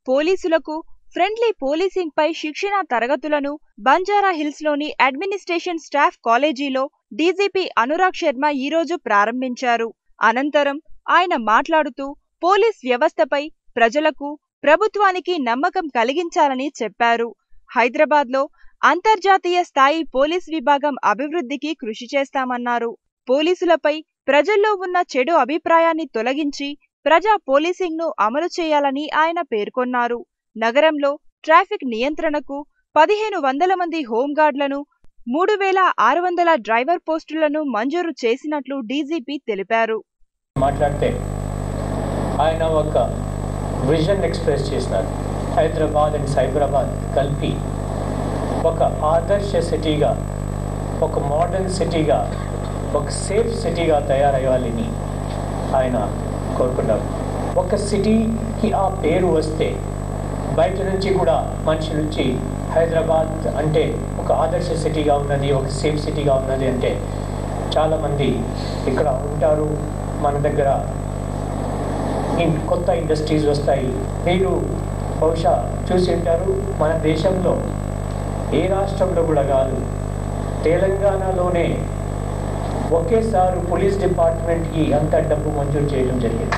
పోలీసులకు friendly policing పై శిక్షణ తరగతులను బంజారా హిల్స్ లోని అడ్మినిస్ట్రేషన్ స్టాఫ్ కాలేజీలో డీజీపీ అనురాగ్ శర్మ ఈరోజు ప్రారంభించారు అనంతరం ఆయన మాట్లాడుతూ పోలీస్ వ్యవస్థపై ప్రజలకు ప్రభుత్వానికి నమ్మకం కలిగించాలని చెప్పారు హైదరాబాద్ లో అంతర్జాతీయ స్థాయి పోలీస్ విభాగం అభివృద్ధికి కృషి చేస్తామన్నారు పోలీసులపై ప్రజల్లో ఉన్న చెడు అభిప్రాయాన్ని తొలగించి ప్రజా పోలీసింగ్ ను అమలు చేయాలని ఆయన పేర్కొన్నారు నగరంలో ట్రాఫిక్ నియంత్రణకు పదిహేను వందల మంది హోంగార్డులను మూడు వేల ఆరు వందల డ్రైవర్ పోస్టులను మంజూరు చేసినట్లు డీజీపీ తెలిపారు మాట్లాడితే ఆయన ఒక విజన్ ఎక్స్ప్రెస్ చేసినారు హైదరాబాద్ అండ్ సైబరాబాద్ కలిపి ఒక ఆదర్శ సిటీగా ఒక మోడర్న్ సిటీగా ఒక సేఫ్ సిటీగా తయారయ్యాలని ఆయన కోరుకున్నారు ఒక సిటీకి ఆ పేరు వస్తే బయట నుంచి కూడా మనిషి నుంచి హైదరాబాద్ అంటే ఒక ఆదర్శ సిటీగా ఉన్నది ఒక సేఫ్ సిటీగా ఉన్నది అంటే చాలామంది ఇక్కడ ఉంటారు మన దగ్గర ఇన్- కొత్త ఇండస్ట్రీస్ వస్తాయి మీరు బహుశా చూసి ఉంటారు మన దేశంలో ఏ రాష్ట్రంలో కూడా కాదు తెలంగాణలోనే ఒకేసారి పోలీస్ డిపార్ట్మెంట్కి అంత డబ్బు మంజూరు చేయడం జరిగింది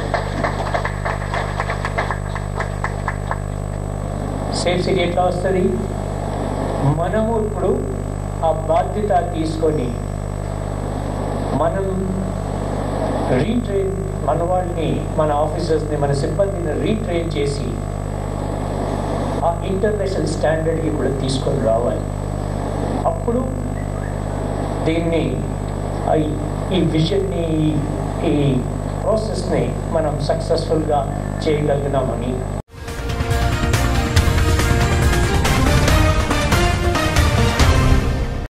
సేఫ్ సిటీ ఎట్లా వస్తుంది మనము ఇప్పుడు ఆ బాధ్యత తీసుకొని మనం రీట్రైన్ మన వాళ్ళని మన ఆఫీసర్స్ని మన సిబ్బందిని రీట్రైన్ చేసి ఆ ఇంటర్నేషనల్ స్టాండర్డ్కి కూడా తీసుకొని రావాలి అప్పుడు దీన్ని ఆ ఈ- ఈ విజన్ని ఈ ప్రాసెస్ని మనం సక్సెస్ఫుల్గా చేయగలిగినామని